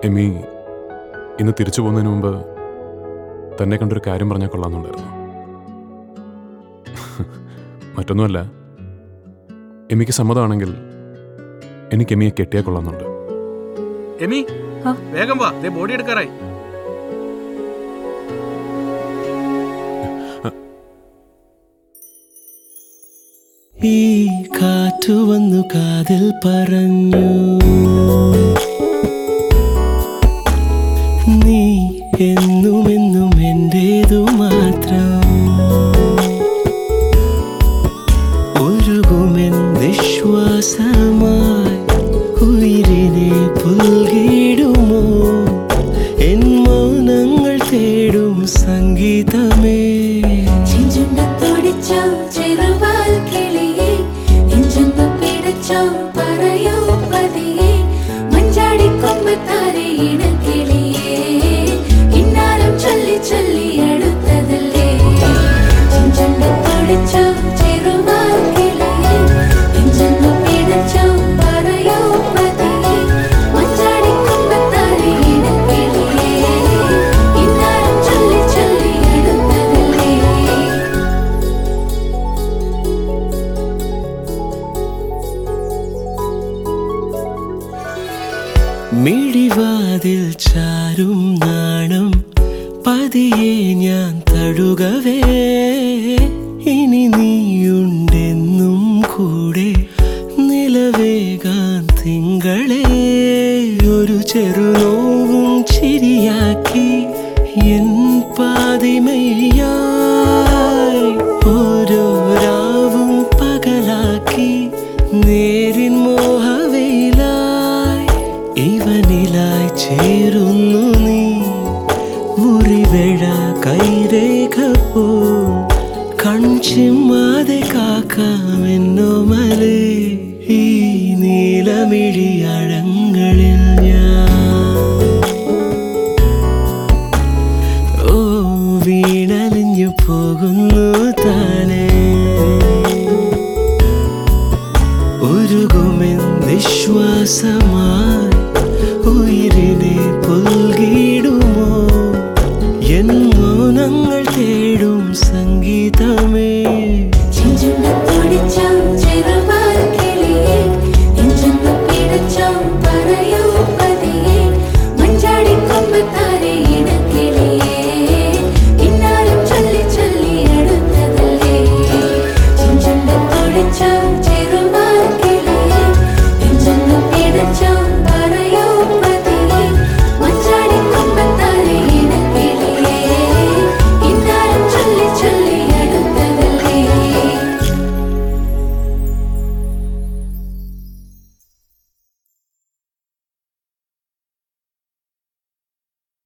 എമ്മി ഇന്ന് തിരിച്ചു പോകുന്നതിന് മുമ്പ് തന്നെ കണ്ടൊരു കാര്യം പറഞ്ഞാൽ കൊള്ളാമെന്നുണ്ടായിരുന്നു മറ്റൊന്നുമല്ല എമ്മിക്ക് സമ്മതമാണെങ്കിൽ എനിക്ക് എമ്മിയെ കെട്ടിയാൽ കൊള്ളാമെന്നുണ്ട് എമി ആ? വേഗം വാ ദേ ബോഡി എടുക്കാറായി ഈ കാറ്റു വന്നു കാതിൽ പറഞ്ഞു നീ എന്നും എന്നും എന്റേതു മാത്രം ഒഴുകുമെൻ നിശ്വാസമായി ഉയിരിനെ പുൽകിടുമോ എൻ മൗനങ്ങൾ തേടും സംഗീതമേ ചെഞ്ചുണ്ടത്തോടിച്ചോ ചെറുവാൽ കിളിയെ നെഞ്ചെന്ന് പിടച്ചോ പറയൂ പതിയെ മഞ്ചാടി കൊമ്പത്താരെ ഇണക്കിളിയെ ഇന്നാലും ചൊല്ലി ചൊല്ലി അടുത്തതല്ലേ ചെഞ്ചുണ്ടത്തോടിച്ചോ ചെറുവാൽ കിളിയെ നെഞ്ചെന്ന് പിടച്ചോ പറയൂ പതിയെ മഞ്ചാടി കൊമ്പത്താരെ ഇണക്കിളിയെ ഇന്നാലും ചൊല്ലി ചൊല്ലി അടുത്തതല്ലേ മിഴിവാതിൽ ചാരും നാണം പതിയെ ഞാൻ തഴുകവേ ഇനി നീയുണ്ടെന്നും കൂടെ നിലവേകാൻ തിങ്കളെ ഒരു ചെറുനോവും ചിരിയാക്കി എൻ പാതിമയായി ഓരോ രാവും പകലാക്കി നേരിൻ മോഹവയിലായി ഇവനിലായി ചേരുന്നു നീ മുറിവേഴ കൈരേഖ പോ കൺചിമ്മാതെ കാക്കാമെന്നോ മലേ ഈ നീലമിഴിയഴങ്ങളിൽ ഞാൻ ഓ വീണലിഞ്ഞു പോകുന്നു താനേ ഒരുകുമെൻ നിശ്വാസമായി ഉയിരിനെ പുൽകിടുമോ എൻ മൗനങ്ങൾ തേടും സംഗീതമേ